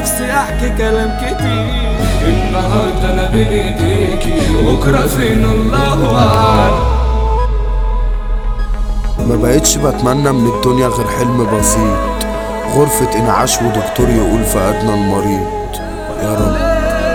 نفسي احكي كلام كتير النهارده انا بين ايديكي بكره فين الله اعلم ما بقتش بتمنى من الدنيا غير حلم بسيط غرفة انعاش ودكتور يقول فقدنا المريض يا رب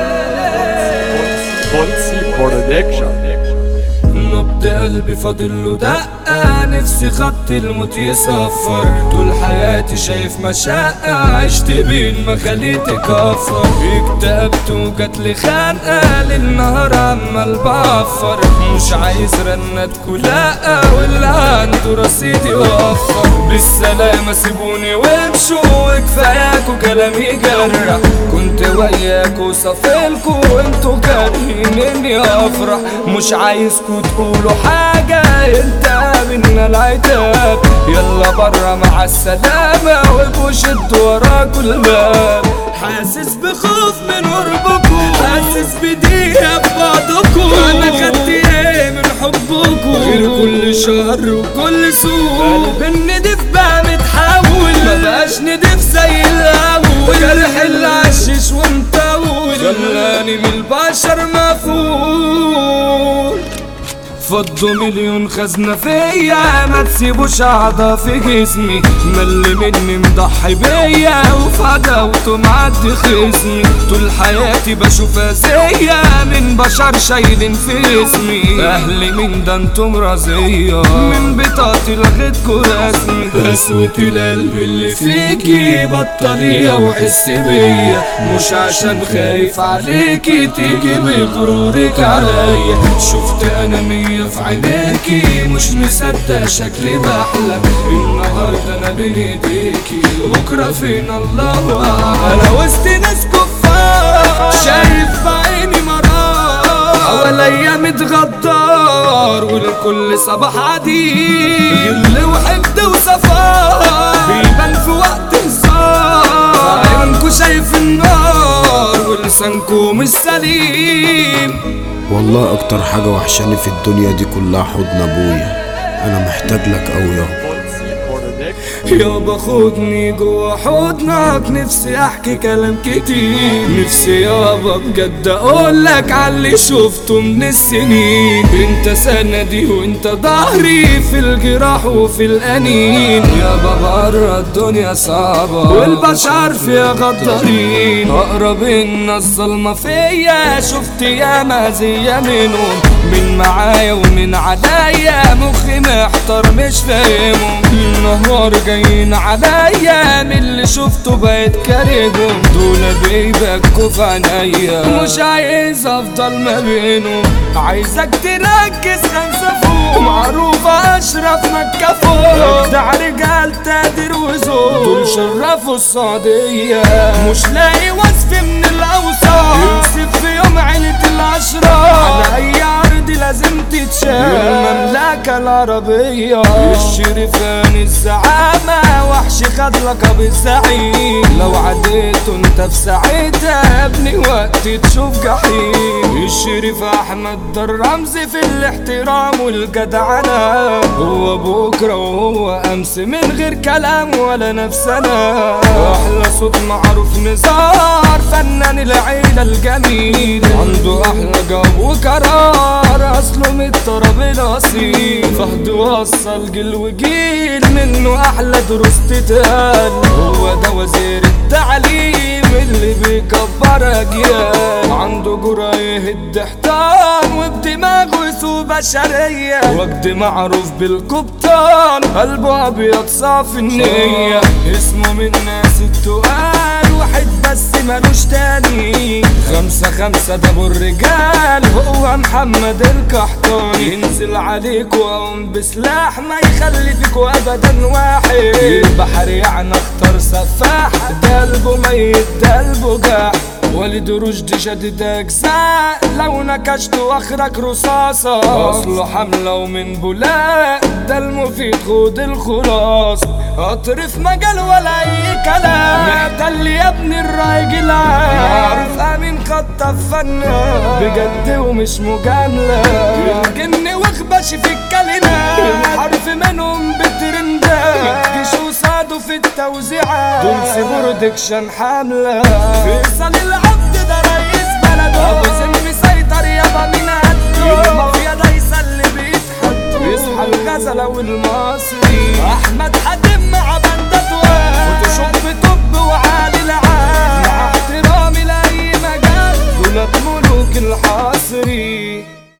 Bonzi Production. نبض قلبي فاضل له دقة نفسي خط الموت يصفر طول حياتي شايف مشقة عشت بين ما خليتي كفر اكتئبت وجات لي خانقة للنهار عمال بعفر مش عايز رنتكوا لأ واللي عنده رصيد يوفر بالسلامة سيبوني وامشوا وكفاياكوا كلام يجرح كنت وياكوا صافلكوا وانتوا كارهين اني افرح مش عايزكوا تقولوا حاجة انت منا العتاب يلا برا مع السلامة وابقوا شدوا وراكوا الباب حاسس بخوف من قربكوا حاسس بضيقة في بعضكوا انا خدت ايه من حبكوا غير كل شر وكل سوء قلب الندف بقى متحول ما بقاش ندف زي الاول جرح اللي عشش ومطول خلاني من البشر مفهول فضوا مليون خزنة فيا ما تسيبوش أعضاء في جسمي مل مني مضحي بيا وفي عداوته معدي خصمي طول حياتي بشوف أذية من بشر شايلين في اسمي أهلي من ده انتم رزية من بطاقتي لغيتكوا رسمي قسوة القلب اللي فيكي بطارية وحس بيا مش عشان خايف عليكي تيجي بغرورك عليا شفت انا مية في عينيكي مش مصدق شكلي بحلم النهارده انا بين ايديكي بكره فين الله اعلم انا وسط ناس كفار شايف بعيني مرار حواليا متغدر والكل صباح عديد غل وحقد وصفار بيبان في وقت هزار عينكوا شايف النار ولسانكوا مش سليم والله اكتر حاجة وحشاني في الدنيا دي كلها حضن ابويا انا محتاج لك اوي يابا Bonzi Production. يابا خدني جوا حضنك نفسي احكي كلام كتير نفسي يابا بجد اقولك عاللي شفته من السنين انت سندي وانت ظهري في الجراح وفي الانين يابا بره الدنيا صعبة والبشر فيها غدارين اقرب الناس ظلمة فيا شفت يا مزية منهم من معايا ومن عليا مخي محتار مش فاهمهم النهار جايين عليا من اللي شفته بقيت كارههم دول بيبكوا في عينيا مش عايز افضل ما بينهم عايزك تركز خمسة فوق معروفة اشرف مكة فوق اجدع رجال تقدير وذوق دول شرفوا السعودية مش لاقي وصف من الاوصاف يوسف في يوم عيلة الاشراف على اي عرض لازم تتشاف المملكة العربية الشرفان الزعامة وحش خد لقب الزعيم لو عديت انت في ساعتها يا ابني وقت تشوف جحيم الشريف احمد ده الرمز في الاحترام والجدعنة هو بكرة وهو امس من غير كلام ولا نفسنا احلى صوت معروف نزار فنان العيلة الجميل عنده احلى جو وقرار اصله من الطرب الاصيل فهد وصل جيل وجيل منه احلى دروس تتقال هو ده وزير التعليم اللي بيكبر اجيال عنده جرأة يهد حيطان وبدماغه يسوق بشرية وجد معروف بالقبطان قلبه ابيض صافي النية اسمه من ناس التقال واحد بس ملوش تاني خمسة خمسة ده ابو الرجال هو محمد القحطاني ينزل عليك وقوم بسلاح ما يخلي فيكوا ابدا واحد البحر يعني اختار سفاح ده قلبه ميت ده قلبه جاح والد رشد شدد اجزاء لو نكشت واخرك رصاصة اصله حملة ومن بولاق ده المفيد خد الخلاص قطر في مجال ولا اي كلام محتل يا ابني الراجل عارف امين خطف فنان بجد ومش مجاملة الجن واخبش في الكلمات الحرف منهم بترندات جيش وصار زادوا في التوزيعات دول برودكشن حاملة فيصل العبد ده رئيس بلده ابو زين مسيطر يابا من قده المافيا دايسة اللي بيتحدوا يصحى الغزلة والمصري احمد حاتم مع بندات واد فوتوشوب توب وعالي